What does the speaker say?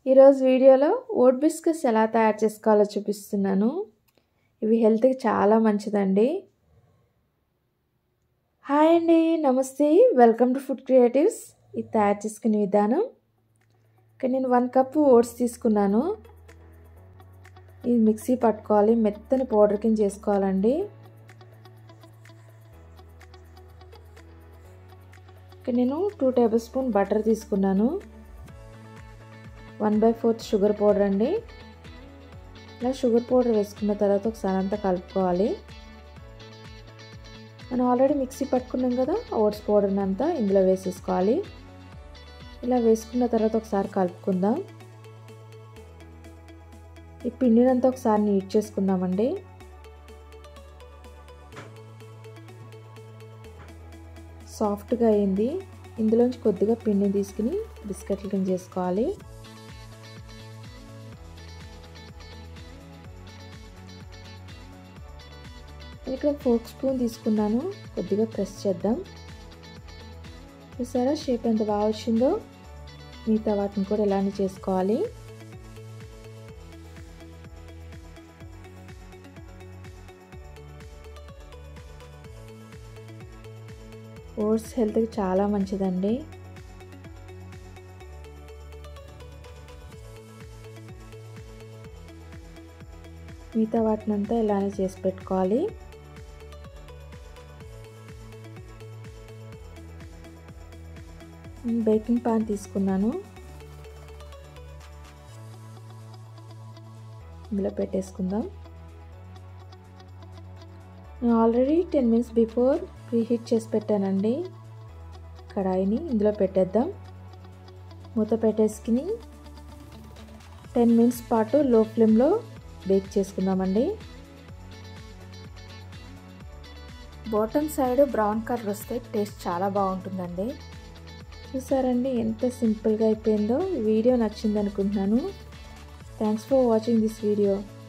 ఈరోజు వీడియోలో vote biscuits ఎలా తయారు చేసుకోవాలో చూపిస్తున్నాను ఇవి హెల్త్కి చాలా మంచిదండి హాయ్ అండి నమస్తే వెల్కమ్ టు ఫుడ్ క్రియేటివ్స్ ఇది తయారు చేసుకునే విధానం ఇక్కడ నేను వన్ కప్ ఓట్స్ తీసుకున్నాను ఇది మిక్సీ పట్టుకోవాలి మెత్తని పౌడర్ కింద చేసుకోవాలండి ఇక్కడ నేను టూ టేబుల్ స్పూన్ బటర్ తీసుకున్నాను one by fourth sugar powder అండి ఇలా షుగర్ పౌడర్ వేసుకున్న తర్వాత ఒకసారి అంతా కలుపుకోవాలి మనం ఆల్రెడీ మిక్సీ పట్టుకున్నాం కదా ఓట్స్ పౌడర్ని అంతా ఇందులో వేసేసుకోవాలి ఇలా వేసుకున్న తర్వాత ఒకసారి కలుపుకుందాం ఈ పిండినంతా ఒకసారి నీట్ చేసుకుందామండి సాఫ్ట్గా అయింది ఇందులోంచి కొద్దిగా పిండిని తీసుకుని బిస్కెట్ల కింద చేసుకోవాలి ఇక్కడ ఫోక్ స్పూన్ తీసుకున్నాను కొద్దిగా ప్రెస్ చేద్దాం చూసారా షేప్ ఎంత బాగా వచ్చిందో మిగతా వాటిని కూడా ఇలానే చేసుకోవాలి ఓట్స్ హెల్త్కి చాలా మంచిదండి మిగతా వాటినంతా ఇలానే చేసి పెట్టుకోవాలి బేకింగ్ పాన్ తీసుకున్నాను ఇందులో పెట్టేసుకుందాం నేను already ten minutes before preheat చేసి పెట్టానండి కడాయిని ఇందులో పెట్టేద్దాం మూత పెట్టేసుకుని టెన్ మినిట్స్ పాటు లో ఫ్లేమ్లో బేక్ చేసుకుందామండి బాటమ్ సైడ్ బ్రౌన్ కలర్ వస్తే టేస్ట్ చాలా బాగుంటుందండి చూసారండి ఎంత సింపుల్గా అయిపోయిందో ఈ వీడియో నచ్చింది అనుకుంటున్నాను thanks for watching this video